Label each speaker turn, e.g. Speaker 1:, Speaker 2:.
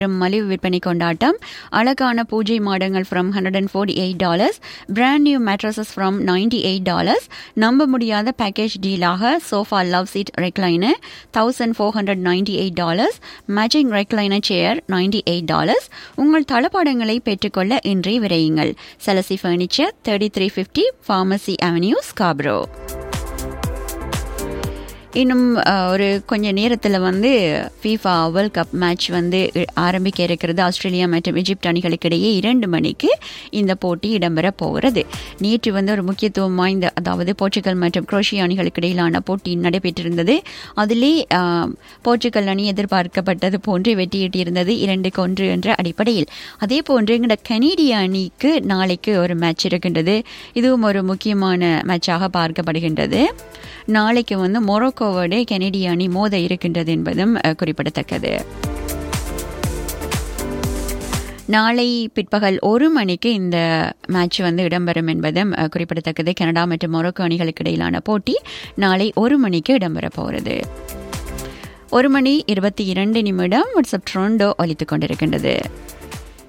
Speaker 1: மலிவு விற்பனை கொண்டாட்டம் அழகான பூஜை மாடங்கள் from hundred and forty eight dollars brand new mattresses from ninety eight dollars நம்ப முடியாத பேக்கேஜ் டீலாக sofa love seat recliner thousand four hundred ninety eight dollars matching recliner chair ninety eight dollars உங்கள் தளபாடங்களை பெற்றுக்கொள்ள இன்றே விரையுங்கள் செலசி furniture thirty three fifty pharmacy avenue Scarborough இன்னும் அஹ், ஒரு கொஞ்ச நேரத்தில் வந்து ஃபீஃபா வேர்ல்ட் கப் மேட்ச் வந்து இ- ஆரம்பிக்க இருக்கிறது ஆஸ்திரேலியா மற்றும் எஜிப்ட் அணிகளுக்கு இடையே இரண்டு மணிக்கு இந்த போட்டி இடம்பெற போகிறது நேற்று வந்து ஒரு முக்கியத்துவம் வாய்ந்த அதாவது போர்ச்சுகல் மற்றும் குரோஷியா அணிகளுக்கு இடையிலான போட்டி நடைபெற்றிருந்தது அதிலே அஹ், போர்ச்சுகல் அணி எதிர்பார்க்கப்பட்டது போன்று வெற்றியிட்டிருந்தது இரண்டுக்கு ஒன்று என்ற அடிப்படையில் அதே போன்று எங்களோட கனேடிய அணிக்கு நாளைக்கு ஒரு மேட்ச் இருக்கின்றது இதுவும் ஒரு முக்கியமான மேட்சாக பார்க்கப்படுகின்றது நாளைக்கு வந்து மொரோக்கோவோடு கெனடிய அணி மோத இருக்கின்றது என்பதும் அஹ், குறிப்பிடத்தக்கது நாளை பிற்பகல் ஒரு மணிக்கு இந்த மேட்ச் வந்து இடம்பெறும் என்பதும் அஹ், குறிப்பிடத்தக்கது கனடா மற்றும் மொரோக்கோ அணிகளுக்கு இடையிலான போட்டி நாளை ஒரு மணிக்கு இடம்பெற போகிறது ஒரு மணி இருபத்தி இரண்டு நிமிடம் வாட்ஸ்அப் ட்ரோண்டோ ஒலித்துக் கொண்டிருக்கின்றது